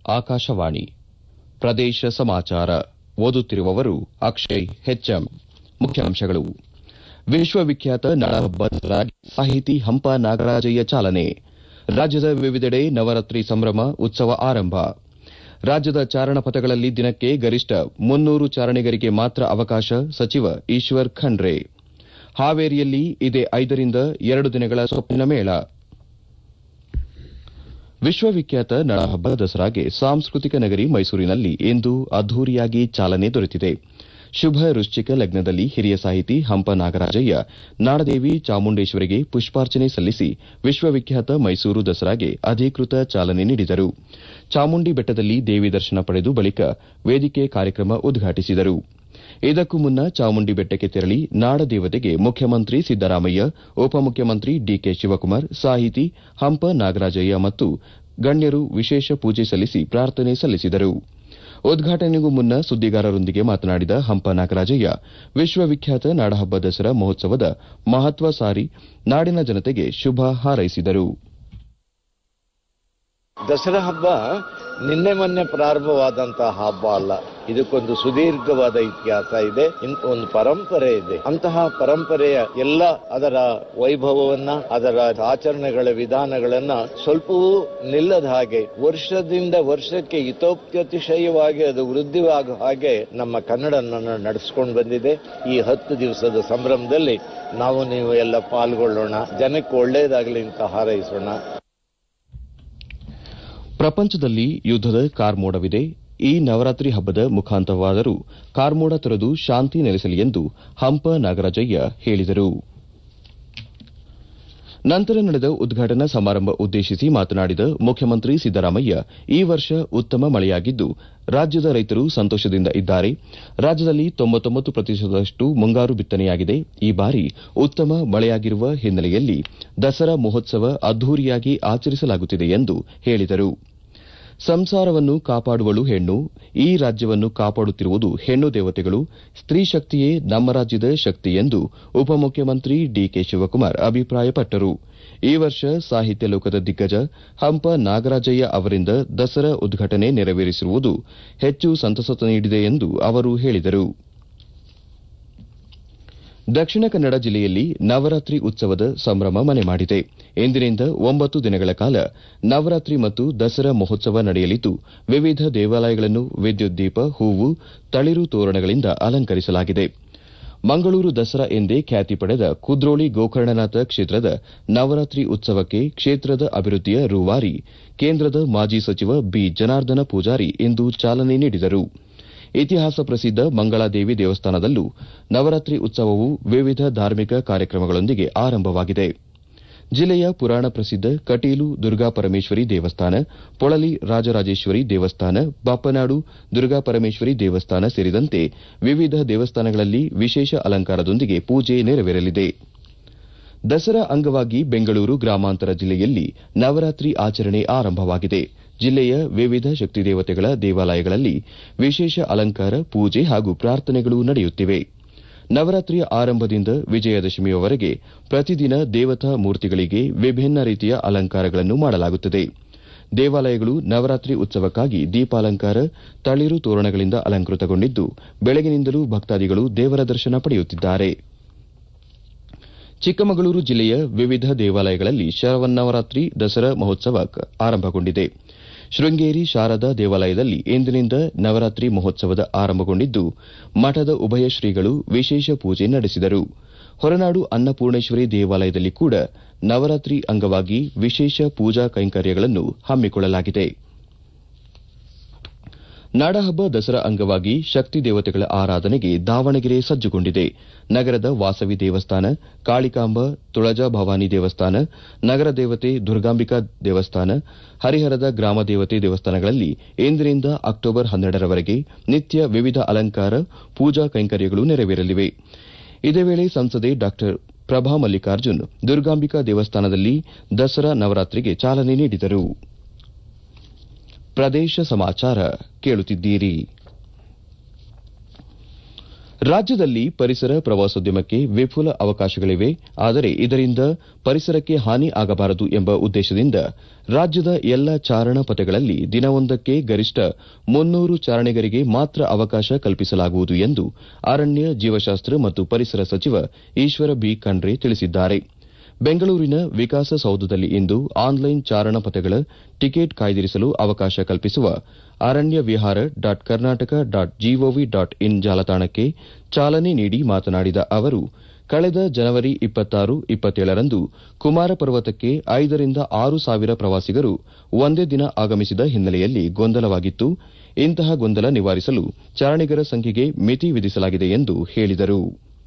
ಆಕಾಶವಾಣಿ ಪ್ರದೇಶ ಸಮಾಚಾರ ಓದುತ್ತಿರುವವರು ಅಕ್ಷಯ್ ಹೆಚ್ಎಂ ಮುಖ್ಯಾಂಶಗಳು ವಿಶ್ವವಿಖ್ಯಾತ ನಾಡಹಬ್ಬ ಸಾಹಿತಿ ಹಂಪ ನಾಗರಾಜಯ್ಯ ಚಾಲನೆ ರಾಜ್ಯದ ವಿವಿಧೆಡೆ ನವರಾತ್ರಿ ಸಂಭ್ರಮ ಉತ್ಸವ ಆರಂಭ ರಾಜ್ಯದ ಚಾರಣ ಪಥಗಳಲ್ಲಿ ದಿನಕ್ಕೆ ಗರಿಷ್ಠ ಮುನ್ನೂರು ಚಾರಣಿಗರಿಗೆ ಮಾತ್ರ ಅವಕಾಶ ಸಚಿವ ಈಶ್ವರ್ ಖಂಡ್ರೆ ಹಾವೇರಿಯಲ್ಲಿ ಇದೇ ಐದರಿಂದ ಎರಡು ದಿನಗಳ ಸೊಪ್ಪಿನ ಮೇಳ ವಿಶ್ವವಿಖ್ಯಾತ ನಾಡಹಬ್ಬ ದಸರಾಗೆ ಸಾಂಸ್ಕೃತಿಕ ನಗರಿ ಮೈಸೂರಿನಲ್ಲಿ ಇಂದು ಅದ್ದೂರಿಯಾಗಿ ಚಾಲನೆ ದೊರೆತಿದೆ ಶುಭ ವೃಶ್ಚಿಕ ಲಗ್ನದಲ್ಲಿ ಹಿರಿಯ ಸಾಹಿತಿ ಹಂಪ ನಾಗರಾಜಯ್ಯ ನಾಡದೇವಿ ಚಾಮುಂಡೇಶ್ವರಿಗೆ ಪುಷ್ಪಾರ್ಚನೆ ಸಲ್ಲಿಸಿ ವಿಶ್ವವಿಖ್ಯಾತ ಮೈಸೂರು ದಸರಾಗೆ ಅಧಿಕೃತ ಚಾಲನೆ ನೀಡಿದರು ಚಾಮುಂಡಿ ಬೆಟ್ಟದಲ್ಲಿ ದೇವಿ ದರ್ಶನ ಪಡೆದು ಬಳಿಕ ವೇದಿಕೆ ಕಾರ್ಯಕ್ರಮ ಉದ್ಘಾಟಿಸಿದರು ಇದಕ್ಕೂ ಮುನ್ನ ಚಾಮುಂಡಿ ಬೆಟ್ಟಕ್ಕೆ ತೆರಳಿ ನಾಡದೇವತೆಗೆ ಮುಖ್ಯಮಂತ್ರಿ ಸಿದ್ದರಾಮಯ್ಯ ಉಪಮುಖ್ಯಮಂತ್ರಿ ಡಿಕೆ ಶಿವಕುಮಾರ್ ಸಾಹಿತಿ ಹಂಪ ನಾಗರಾಜಯ್ಯ ಮತ್ತು ಗಣ್ಯರು ವಿಶೇಷ ಪೂಜೆ ಸಲ್ಲಿಸಿ ಪ್ರಾರ್ಥನೆ ಸಲ್ಲಿಸಿದರು ಉದ್ಘಾಟನೆಗೂ ಮುನ್ನ ಸುದ್ದಿಗಾರರೊಂದಿಗೆ ಮಾತನಾಡಿದ ಹಂಪ ನಾಗರಾಜಯ್ಯ ವಿಶ್ವವಿಖ್ಯಾತ ನಾಡಹಬ್ಬ ದಸರಾ ಮಹೋತ್ಸವದ ಮಹತ್ವ ಸಾರಿ ನಾಡಿನ ಜನತೆಗೆ ಶುಭ ಹಾರೈಸಿದರು ದಸರಾ ಹಬ್ಬ ನಿನ್ನೆ ಮೊನ್ನೆ ಪ್ರಾರಂಭವಾದಂತಹ ಹಬ್ಬ ಅಲ್ಲ ಇದಕ್ಕೊಂದು ಸುದೀರ್ಘವಾದ ಇತಿಹಾಸ ಇದೆ ಒಂದು ಪರಂಪರೆ ಇದೆ ಅಂತಹ ಪರಂಪರೆಯ ಎಲ್ಲ ಅದರ ವೈಭವವನ್ನ ಅದರ ಆಚರಣೆಗಳ ವಿಧಾನಗಳನ್ನ ಸ್ವಲ್ಪವೂ ನಿಲ್ಲದ ಹಾಗೆ ವರ್ಷದಿಂದ ವರ್ಷಕ್ಕೆ ಹಿತೋಪ್ಯತಿಶಯವಾಗಿ ಅದು ವೃದ್ಧಿವಾಗುವ ಹಾಗೆ ನಮ್ಮ ಕನ್ನಡ ನಡೆಸ್ಕೊಂಡು ಬಂದಿದೆ ಈ ಹತ್ತು ದಿವಸದ ಸಂಭ್ರಮದಲ್ಲಿ ನಾವು ನೀವು ಎಲ್ಲ ಪಾಲ್ಗೊಳ್ಳೋಣ ಜನಕ್ಕೆ ಒಳ್ಳೆಯದಾಗಲಿ ಅಂತ ಹಾರೈಸೋಣ ಪ್ರಪಂಚದಲ್ಲಿ ಯುದ್ದದ ಕಾರ್ಮೋಡವಿದೆ ಈ ನವರಾತ್ರಿ ಹಬ್ಬದ ಮುಖಾಂತವಾದರೂ ಕಾರ್ಮೋಡ ತೊರೆದು ಶಾಂತಿ ನೆಲೆಸಲಿ ಎಂದು ಹಂಪ ನಾಗರಾಜಯ್ಯ ಹೇಳಿದರು ನಂತರ ನಡೆದ ಉದ್ಘಾಟನಾ ಸಮಾರಂಭ ಉದ್ದೇಶಿಸಿ ಮಾತನಾಡಿದ ಮುಖ್ಯಮಂತ್ರಿ ಸಿದ್ದರಾಮಯ್ಯ ಈ ವರ್ಷ ಉತ್ತಮ ಮಳೆಯಾಗಿದ್ದು ರಾಜ್ಯದ ರೈತರು ಸಂತೋಷದಿಂದ ಇದ್ದಾರೆ ರಾಜ್ಯದಲ್ಲಿ ತೊಂಬತ್ತೊಂಬತ್ತು ಪ್ರತಿಶತದಷ್ಟು ಮುಂಗಾರು ಬಿತ್ತನೆಯಾಗಿದೆ ಈ ಬಾರಿ ಉತ್ತಮ ಮಳೆಯಾಗಿರುವ ಹಿನ್ನೆಲೆಯಲ್ಲಿ ದಸರಾ ಮಹೋತ್ಸವ ಅದ್ದೂರಿಯಾಗಿ ಆಚರಿಸಲಾಗುತ್ತಿದೆ ಎಂದು ಹೇಳಿದರು ಸಂಸಾರವನ್ನು ಕಾಪಾಡುವಳು ಹೆಣ್ಣು ಈ ರಾಜ್ಯವನ್ನು ಕಾಪಾಡುತ್ತಿರುವುದು ಹೆಣ್ಣು ದೇವತೆಗಳು ಸ್ತ್ರೀ ಶಕ್ತಿಯೇ ನಮ್ಮ ರಾಜ್ಯದ ಶಕ್ತಿ ಎಂದು ಉಪಮುಖ್ಯಮಂತ್ರಿ ಡಿಕೆ ಶಿವಕುಮಾರ್ ಅಭಿಪ್ರಾಯಪಟ್ಟರು ಈ ವರ್ಷ ಸಾಹಿತ್ಯ ಲೋಕದ ದಿಗ್ಗಜ ಹಂಪ ನಾಗರಾಜಯ್ಯ ಅವರಿಂದ ದಸರಾ ಉದ್ಘಾಟನೆ ನೆರವೇರಿಸಿರುವುದು ಹೆಚ್ಚು ಸಂತಸ ನೀಡಿದೆ ಎಂದು ಅವರು ಹೇಳಿದರು ದಕ್ಷಿಣ ಕನ್ನಡ ಜಿಲ್ಲೆಯಲ್ಲಿ ನವರಾತ್ರಿ ಉತ್ಸವದ ಸಂಭ್ರಮ ಮನೆ ಮಾಡಿದೆ ಇಂದಿನಿಂದ ಒಂಬತ್ತು ದಿನಗಳ ಕಾಲ ನವರಾತ್ರಿ ಮತ್ತು ದಸರಾ ಮಹೋತ್ಸವ ನಡೆಯಲಿದ್ದು ವಿವಿಧ ದೇವಾಲಯಗಳನ್ನು ವಿದ್ಯುತ್ ದೀಪ ಹೂವು ತಳಿರು ತೋರಣಗಳಿಂದ ಅಲಂಕರಿಸಲಾಗಿದೆ ಮಂಗಳೂರು ದಸರಾ ಎಂದೇ ಖ್ಯಾತಿ ಪಡೆದ ಕುದ್ರೋಳಿ ಗೋಕರ್ಣನಾಥ ಕ್ಷೇತ್ರದ ನವರಾತ್ರಿ ಉತ್ಸವಕ್ಕೆ ಕ್ಷೇತ್ರದ ಅಭಿವೃದ್ಧಿಯ ರೂವಾರಿ ಕೇಂದ್ರದ ಮಾಜಿ ಸಚಿವ ಬಿ ಜನಾರ್ದನ ಪೂಜಾರಿ ಇಂದು ಚಾಲನೆ ನೀಡಿದರು ಇತಿಹಾಸ ಪ್ರಸಿದ್ದ ಮಂಗಳಾದೇವಿ ದೇವಸ್ಥಾನದಲ್ಲೂ ನವರಾತ್ರಿ ಉತ್ಸವವು ವಿವಿಧ ಧಾರ್ಮಿಕ ಕಾರ್ಯಕ್ರಮಗಳೊಂದಿಗೆ ಆರಂಭವಾಗಿದೆ ಜಿಲ್ಲೆಯ ಪುರಾಣ ಪ್ರಸಿದ್ದ ಕಟೀಲು ದುರ್ಗಾಪರಮೇಶ್ವರಿ ದೇವಸ್ಥಾನ ಪೊಳಲಿ ರಾಜರಾಜೇಶ್ವರಿ ದೇವಸ್ಥಾನ ಬಪ್ಪನಾಡು ದುರ್ಗಾಪರಮೇಶ್ವರಿ ದೇವಸ್ಥಾನ ಸೇರಿದಂತೆ ವಿವಿಧ ದೇವಸ್ಥಾನಗಳಲ್ಲಿ ವಿಶೇಷ ಅಲಂಕಾರದೊಂದಿಗೆ ಪೂಜೆ ನೆರವೇರಲಿದೆ ದಸರಾ ಅಂಗವಾಗಿ ಬೆಂಗಳೂರು ಗ್ರಾಮಾಂತರ ಜಿಲ್ಲೆಯಲ್ಲಿ ನವರಾತ್ರಿ ಆಚರಣೆ ಆರಂಭವಾಗಿದೆ ಜಿಲ್ಲೆಯ ವಿವಿಧ ಶಕ್ತಿ ದೇವತೆಗಳ ದೇವಾಲಯಗಳಲ್ಲಿ ವಿಶೇಷ ಅಲಂಕಾರ ಪೂಜೆ ಹಾಗೂ ಪ್ರಾರ್ಥನೆಗಳು ನಡೆಯುತ್ತಿವೆ ನವರಾತ್ರಿಯ ಆರಂಭದಿಂದ ವಿಜಯದಶಮಿಯವರೆಗೆ ಪ್ರತಿದಿನ ದೇವತಾ ಮೂರ್ತಿಗಳಿಗೆ ವಿಭಿನ್ನ ರೀತಿಯ ಅಲಂಕಾರಗಳನ್ನು ಮಾಡಲಾಗುತ್ತದೆ ದೇವಾಲಯಗಳು ನವರಾತ್ರಿ ಉತ್ಸವಕ್ಕಾಗಿ ದೀಪಾಲಂಕಾರ ತಳಿರು ತೋರಣಗಳಿಂದ ಅಲಂಕೃತಗೊಂಡಿದ್ದು ಬೆಳಗಿನಿಂದಲೂ ಭಕ್ತಾದಿಗಳು ದೇವರ ದರ್ಶನ ಪಡೆಯುತ್ತಿದ್ದಾರೆ ಚಿಕ್ಕಮಗಳೂರು ಜಿಲ್ಲೆಯ ವಿವಿಧ ದೇವಾಲಯಗಳಲ್ಲಿ ಶರವನ್ನವರಾತ್ರಿ ದಸರಾ ಮಹೋತ್ಸವ ಆರಂಭಗೊಂಡಿದೆ ಶೃಂಗೇರಿ ಶಾರದಾ ದೇವಾಲಯದಲ್ಲಿ ಇಂದಿನಿಂದ ನವರಾತ್ರಿ ಮಹೋತ್ಸವದ ಆರಂಭಗೊಂಡಿದ್ದು ಮಠದ ಉಭಯ ಶ್ರೀಗಳು ವಿಶೇಷ ಪೂಜೆ ನಡೆಸಿದರು ಹೊರನಾಡು ಅನ್ನಪೂರ್ಣೇಶ್ವರಿ ದೇವಾಲಯದಲ್ಲಿ ಕೂಡ ನವರಾತ್ರಿ ಅಂಗವಾಗಿ ವಿಶೇಷ ಪೂಜಾ ಕೈಂಕರ್ಯಗಳನ್ನು ಹಮ್ಮಿಕೊಳ್ಳಲಾಗಿದೆ ನಾಡಹಬ್ಬ ದಸರಾ ಅಂಗವಾಗಿ ಶಕ್ತಿ ದೇವತೆಗಳ ಆರಾಧನೆಗೆ ದಾವಣಗೆರೆ ಸಜ್ಜುಗೊಂಡಿದೆ ನಗರದ ವಾಸವಿ ದೇವಸ್ಥಾನ ಕಾಳಿಕಾಂಬ ತುಳಜಾ ಭವಾನಿ ದೇವಸ್ಥಾನ ನಗರ ದೇವತೆ ದುರ್ಗಾಂಬಿಕಾ ದೇವಸ್ಥಾನ ಹರಿಹರದ ಗ್ರಾಮ ದೇವತೆ ದೇವಸ್ಥಾನಗಳಲ್ಲಿ ಇಂದಿನಿಂದ ಅಕ್ಟೋಬರ್ ಹನ್ನೆರಡರವರೆಗೆ ನಿತ್ಯ ವಿವಿಧ ಅಲಂಕಾರ ಪೂಜಾ ಕೈಂಕರ್ಯಗಳು ನೆರವೇರಲಿವೆ ಇದೇ ವೇಳೆ ಸಂಸದೆ ಡಾ ಪ್ರಭಾ ಮಲ್ಲಿಕಾರ್ಜುನ್ ದುರ್ಗಾಂಬಿಕಾ ದೇವಸ್ಥಾನದಲ್ಲಿ ದಸರಾ ನವರಾತ್ರಿಗೆ ಚಾಲನೆ ನೀಡಿದರು ಪ್ರದೇಶ ಸಮಾಚಾರ ಕೇಳುತ್ತಿದ್ದೀರಿ ರಾಜ್ಯದಲ್ಲಿ ಪರಿಸರ ಪ್ರವಾಸೋದ್ಯಮಕ್ಕೆ ವಿಪುಲ ಅವಕಾಶಗಳಿವೆ ಆದರೆ ಇದರಿಂದ ಪರಿಸರಕ್ಕೆ ಹಾನಿ ಆಗಬಾರದು ಎಂಬ ಉದ್ದೇಶದಿಂದ ರಾಜ್ಯದ ಎಲ್ಲ ಚಾರಣ ಪಥಗಳಲ್ಲಿ ದಿನವೊಂದಕ್ಕೆ ಗರಿಷ್ಠ ಮುನ್ನೂರು ಚಾರಣಿಗರಿಗೆ ಮಾತ್ರ ಅವಕಾಶ ಕಲ್ಪಿಸಲಾಗುವುದು ಎಂದು ಅರಣ್ಯ ಜೀವಶಾಸ್ತ್ರ ಮತ್ತು ಪರಿಸರ ಸಚಿವ ಈಶ್ವರ ಬಿ ಖಂಡ್ರೆ ತಿಳಿಸಿದ್ದಾರೆ ಬೆಂಗಳೂರಿನ ವಿಕಾಸಸೌಧದಲ್ಲಿ ಇಂದು ಆನ್ಲೈನ್ ಚಾರಣ ಪಥಗಳ ಟಿಕೆಟ್ ಕಾಯ್ದಿರಿಸಲು ಅವಕಾಶ ಕಲ್ಪಿಸುವ ಅರಣ್ಯ ವಿಹಾರ dot Karnataka dot gov dot in ಜಾಲತಾಣಕ್ಕೆ ಚಾಲನೆ ನೀಡಿ ಮಾತನಾಡಿದ ಅವರು ಕಳೆದ ಜನವರಿ ಇಪ್ಪತ್ತಾರು ಇಪ್ಪತ್ತೇಳರಂದು ಕುಮಾರ ಪರ್ವತಕ್ಕೆ ಐದರಿಂದ ಆರು ಸಾವಿರ ಪ್ರವಾಸಿಗರು ಒಂದೇ ದಿನ ಆಗಮಿಸಿದ ಹಿನ್ನೆಲೆಯಲ್ಲಿ ಗೊಂದಲವಾಗಿತ್ತು ಇಂತಹ ಗೊಂದಲ ನಿವಾರಿಸಲು ಚಾರಣಿಗರ ಸಂಖ್ಯೆಗೆ ಮಿತಿ ವಿಧಿಸಲಾಗಿದೆ ಎಂದು ಹೇಳಿದರು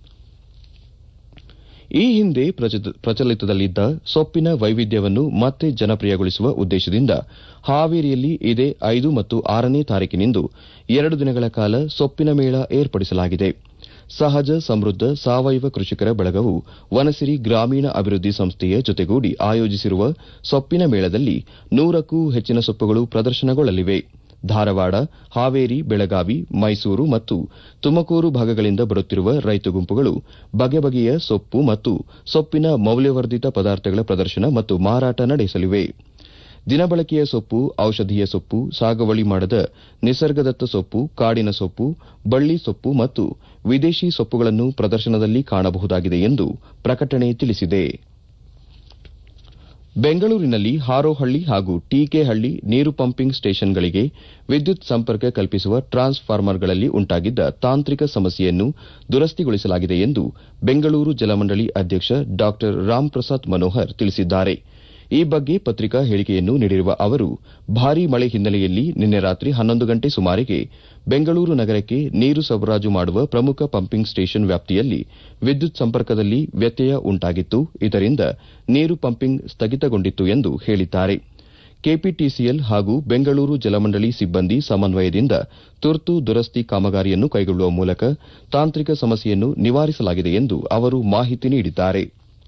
ಈ ಹಿಂದೆ ಪ್ರಚಲಿತದಲ್ಲಿದ್ದ ಸೊಪ್ಪಿನ ವೈವಿಧ್ಯವನ್ನು ಮತ್ತೆ ಜನಪ್ರಿಯಗೊಳಿಸುವ ಉದ್ದೇಶದಿಂದ ಹಾವೇರಿಯಲ್ಲಿ ಇದೇ ಐದು ಮತ್ತು ಆರನೇ ತಾರೀಕಿನಿಂದು ಎರಡು ದಿನಗಳ ಕಾಲ ಸೊಪ್ಪಿನ ಮೇಳ ಏರ್ಪಡಿಸಲಾಗಿದೆ ಸಹಜ ಸಮೃದ್ಧ ಸಾವಯವ ಕೃಷಿಕರ ಬಳಗವು ವನಸಿರಿ ಗ್ರಾಮೀಣ ಅಭಿವೃದ್ಧಿ ಸಂಸ್ಥೆಯ ಜೊತೆಗೂಡಿ ಆಯೋಜಿಸಿರುವ ಸೊಪ್ಪಿನ ಮೇಳದಲ್ಲಿ ನೂರಕ್ಕೂ ಹೆಚ್ಚಿನ ಸೊಪ್ಪುಗಳು ಪ್ರದರ್ಶನಗೊಳ್ಳಲಿವೆ ಧಾರವಾಡ ಹಾವೇರಿ ಬೆಳಗಾವಿ ಮೈಸೂರು ಮತ್ತು ತುಮಕೂರು ಭಾಗಗಳಿಂದ ಬರುತ್ತಿರುವ ರೈತ ಗುಂಪುಗಳು ಬಗೆ ಬಗೆಯ ಸೊಪ್ಪು ಮತ್ತು ಸೊಪ್ಪಿನ ಮೌಲ್ಯವರ್ಧಿತ ಪದಾರ್ಥಗಳ ಪ್ರದರ್ಶನ ಮತ್ತು ಮಾರಾಟ ನಡೆಸಲಿವೆ ದಿನಬಳಕೆಯ ಸೊಪ್ಪು ಔಷಧೀಯ ಸೊಪ್ಪು ಸಾಗುವಳಿ ಮಾಡದ ನಿಸರ್ಗದತ್ತ ಸೊಪ್ಪು ಕಾಡಿನ ಸೊಪ್ಪು ಬಳ್ಳಿ ಸೊಪ್ಪು ಮತ್ತು ವಿದೇಶಿ ಸೊಪ್ಪುಗಳನ್ನು ಪ್ರದರ್ಶನದಲ್ಲಿ ಕಾಣಬಹುದಾಗಿದೆ ಎಂದು ಪ್ರಕಟಣೆ ತಿಳಿಸಿದೆ ಬೆಂಗಳೂರಿನಲ್ಲಿ ಹಾರೋಹಳ್ಳಿ ಹಾಗೂ ಟೀಕೆಹಳ್ಳಿ ನೀರು ಪಂಪಿಂಗ್ ಸ್ಟೇಷನ್ಗಳಿಗೆ ವಿದ್ಯುತ್ ಸಂಪರ್ಕ ಕಲ್ಪಿಸುವ ಟ್ರಾನ್ಸ್ಫಾರ್ಮರ್ಗಳಲ್ಲಿ ಉಂಟಾಗಿದ್ದ ತಾಂತ್ರಿಕ ಸಮಸ್ಯೆಯನ್ನು ದುರಸ್ತಿಗೊಳಿಸಲಾಗಿದೆ ಎಂದು ಬೆಂಗಳೂರು ಜಲಮಂಡಳಿ ಅಧ್ಯಕ್ಷ ಡಾ ರಾಮ್ಪ್ರಸಾದ್ ಮನೋಹರ್ ತಿಳಿಸಿದ್ದಾರೆ ಈ ಬಗ್ಗೆ ಪತ್ರಿಕಾ ಹೇಳಿಕೆಯನ್ನು ನೀಡಿರುವ ಅವರು ಭಾರೀ ಮಳೆ ಹಿನ್ನೆಲೆಯಲ್ಲಿ ನಿನ್ನೆ ರಾತ್ರಿ ಹನ್ನೊಂದು ಗಂಟೆ ಸುಮಾರಿಗೆ ಬೆಂಗಳೂರು ನಗರಕ್ಕೆ ನೀರು ಸರಬರಾಜು ಮಾಡುವ ಪ್ರಮುಖ ಪಂಪಿಂಗ್ ಸ್ಟೇಷನ್ ವ್ಯಾಪ್ತಿಯಲ್ಲಿ ವಿದ್ಯುತ್ ಸಂಪರ್ಕದಲ್ಲಿ ವ್ಯತ್ಯಯ ಉಂಟಾಗಿತ್ತು ಇದರಿಂದ ನೀರು ಪಂಪಿಂಗ್ ಸ್ಥಗಿತಗೊಂಡಿತ್ತು ಎಂದು ಹೇಳಿದ್ದಾರೆ ಕೆಪಿಟಿಸಿಎಲ್ ಹಾಗೂ ಬೆಂಗಳೂರು ಜಲಮಂಡಳಿ ಸಿಬ್ಬಂದಿ ಸಮನ್ವಯದಿಂದ ತುರ್ತು ದುರಸ್ತಿ ಕಾಮಗಾರಿಯನ್ನು ಕೈಗೊಳ್ಳುವ ಮೂಲಕ ತಾಂತ್ರಿಕ ಸಮಸ್ಯೆಯನ್ನು ನಿವಾರಿಸಲಾಗಿದೆ ಎಂದು ಅವರು ಮಾಹಿತಿ ನೀಡಿದ್ದಾರೆ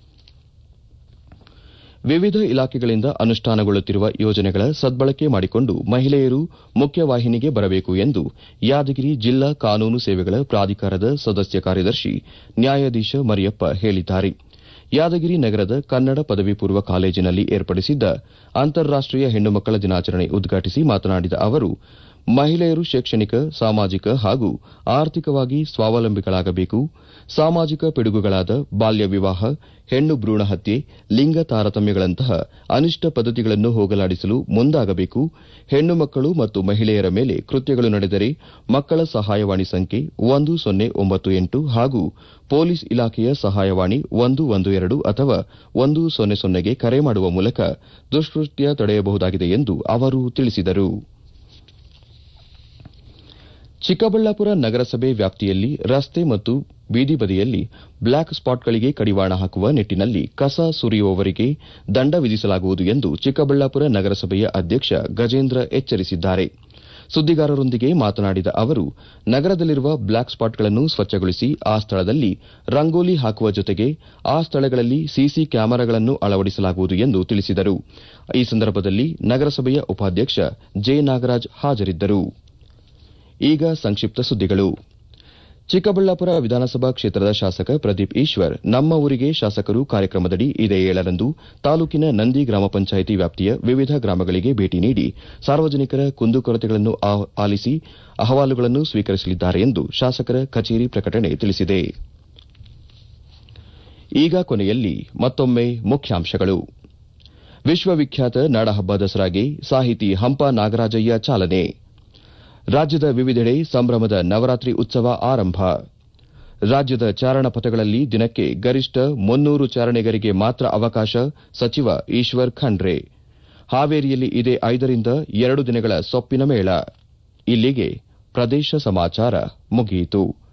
ವಿವಿಧ ಇಲಾಖೆಗಳಿಂದ ಅನುಷ್ಠಾನಗೊಳ್ಳುತ್ತಿರುವ ಯೋಜನೆಗಳ ಸದ್ಬಳಕೆ ಮಾಡಿಕೊಂಡು ಮಹಿಳೆಯರು ಮುಖ್ಯವಾಹಿನಿಗೆ ಬರಬೇಕು ಎಂದು ಯಾದಗಿರಿ ಜಿಲ್ಲಾ ಕಾನೂನು ಸೇವೆಗಳ ಪ್ರಾಧಿಕಾರದ ಸದಸ್ಯ ಕಾರ್ಯದರ್ಶಿ ನ್ಯಾಯಾಧೀಶ ಮರಿಯಪ್ಪ ಹೇಳಿದ್ದಾರೆ ಯಾದಗಿರಿ ನಗರದ ಕನ್ನಡ ಪದವಿ ಪೂರ್ವ ಕಾಲೇಜಿನಲ್ಲಿ ಏರ್ಪಡಿಸಿದ್ದ ಅಂತಾರಾಷ್ಟೀಯ ಹೆಣ್ಣು ಮಕ್ಕಳ ದಿನಾಚರಣೆ ಉದ್ಘಾಟಿಸಿ ಮಾತನಾಡಿದ ಅವರು ಮಹಿಳೆಯರು ಶೈಕ್ಷಣಿಕ ಸಾಮಾಜಿಕ ಹಾಗೂ ಆರ್ಥಿಕವಾಗಿ ಸ್ವಾವಲಂಬಿಗಳಾಗಬೇಕು ಸಾಮಾಜಿಕ ಪಿಡುಗುಗಳಾದ ಬಾಲ್ಯ ವಿವಾಹ ಹೆಣ್ಣು ಭ್ರೂಣ ಹತ್ಯೆ ಲಿಂಗ ತಾರತಮ್ಯಗಳಂತಹ ಅನಿಷ್ಟ ಪದ್ದತಿಗಳನ್ನು ಹೋಗಲಾಡಿಸಲು ಮುಂದಾಗಬೇಕು ಹೆಣ್ಣು ಮಕ್ಕಳು ಮತ್ತು ಮಹಿಳೆಯರ ಮೇಲೆ ಕೃತ್ಯಗಳು ನಡೆದರೆ ಮಕ್ಕಳ ಸಹಾಯವಾಣಿ ಸಂಖ್ಯೆ ಒಂದು ಸೊನ್ನೆ ಒಂಬತ್ತು ಎಂಟು ಹಾಗೂ ಪೊಲೀಸ್ ಇಲಾಖೆಯ ಸಹಾಯವಾಣಿ ಒಂದು ಒಂದು ಎರಡು ಅಥವಾ ಒಂದು ಸೊನ್ನೆ ಸೊನ್ನೆಗೆ ಕರೆ ಮಾಡುವ ಮೂಲಕ ದುಷ್ಕೃತ್ಯ ತಡೆಯಬಹುದಾಗಿದೆ ಎಂದು ಅವರು ತಿಳಿಸಿದರು ಚಿಕ್ಕಬಳ್ಳಾಪುರ ನಗರಸಭೆ ವ್ಯಾಪ್ತಿಯಲ್ಲಿ ರಸ್ತೆ ಮತ್ತು ಬೀದಿ ಬದಿಯಲ್ಲಿ ಬ್ಲಾಕ್ ಸ್ಪಾಟ್ಗಳಿಗೆ ಕಡಿವಾಣ ಹಾಕುವ ನಿಟ್ಟಿನಲ್ಲಿ ಕಸ ಸುರಿಯುವವರಿಗೆ ದಂಡ ವಿಧಿಸಲಾಗುವುದು ಎಂದು ಚಿಕ್ಕಬಳ್ಳಾಪುರ ನಗರಸಭೆಯ ಅಧ್ಯಕ್ಷ ಗಜೇಂದ್ರ ಎಚ್ಚರಿಸಿದ್ದಾರೆ ಸುದ್ದಿಗಾರರೊಂದಿಗೆ ಮಾತನಾಡಿದ ಅವರು ನಗರದಲ್ಲಿರುವ ಬ್ಲಾಕ್ ಸ್ಪಾಟ್ಗಳನ್ನು ಸ್ವಚ್ಛಗೊಳಿಸಿ ಆ ಸ್ಥಳದಲ್ಲಿ ರಂಗೋಲಿ ಹಾಕುವ ಜೊತೆಗೆ ಆ ಸ್ಥಳಗಳಲ್ಲಿ ಸಿಸಿ ಕ್ಯಾಮೆರಾಗಳನ್ನು ಅಳವಡಿಸಲಾಗುವುದು ಎಂದು ತಿಳಿಸಿದರು ಈ ಸಂದರ್ಭದಲ್ಲಿ ನಗರಸಭೆಯ ಉಪಾಧ್ಯಕ್ಷ ಜೆ ನಾಗರಾಜ್ ಹಾಜರಿದ್ದರು ಈಗ ಸಂಕ್ಷಿಪ್ತ ಸುದ್ದಿಗಳು ಚಿಕ್ಕಬಳ್ಳಾಪುರ ವಿಧಾನಸಭಾ ಕ್ಷೇತ್ರದ ಶಾಸಕ ಪ್ರದೀಪ್ ಈಶ್ವರ್ ನಮ್ಮ ಊರಿಗೆ ಶಾಸಕರು ಕಾರ್ಯಕ್ರಮದಡಿ ಇದೇ ಏಳರಂದು ತಾಲೂಕಿನ ನಂದಿ ಗ್ರಾಮ ಪಂಚಾಯಿತಿ ವ್ಯಾಪ್ತಿಯ ವಿವಿಧ ಗ್ರಾಮಗಳಿಗೆ ಭೇಟಿ ನೀಡಿ ಸಾರ್ವಜನಿಕರ ಕುಂದುಕೊರತೆಗಳನ್ನು ಆಲಿಸಿ ಅಹವಾಲುಗಳನ್ನು ಸ್ವೀಕರಿಸಲಿದ್ದಾರೆ ಎಂದು ಶಾಸಕರ ಕಚೇರಿ ಪ್ರಕಟಣೆ ತಿಳಿಸಿದೆ ಈಗ ಕೊನೆಯಲ್ಲಿ ಮತ್ತೊಮ್ಮೆ ಮುಖ್ಯಾಂಶಗಳು ವಿಶ್ವವಿಖ್ಯಾತ ನಾಡಹಬ್ಬ ದಸರಾಗೆ ಸಾಹಿತಿ ಹಂಪ ನಾಗರಾಜಯ್ಯ ಚಾಲನೆ ರಾಜ್ಯದ ವಿವಿಧೆಡೆ ಸಂಭ್ರಮದ ನವರಾತ್ರಿ ಉತ್ಸವ ಆರಂಭ ರಾಜ್ಯದ ಚಾರಣ ಪಥಗಳಲ್ಲಿ ದಿನಕ್ಕೆ ಗರಿಷ್ಠ ಮುನ್ನೂರು ಚಾರಣಿಗರಿಗೆ ಮಾತ್ರ ಅವಕಾಶ ಸಚಿವ ಈಶ್ವರ್ ಖಂಡ್ರೆ ಹಾವೇರಿಯಲ್ಲಿ ಇದೇ ಐದರಿಂದ ಎರಡು ದಿನಗಳ ಸೊಪ್ಪಿನ ಮೇಳ ಇಲ್ಲಿಗೆ ಪ್ರದೇಶ ಸಮಾಚಾರ ಮುಗಿಯಿತು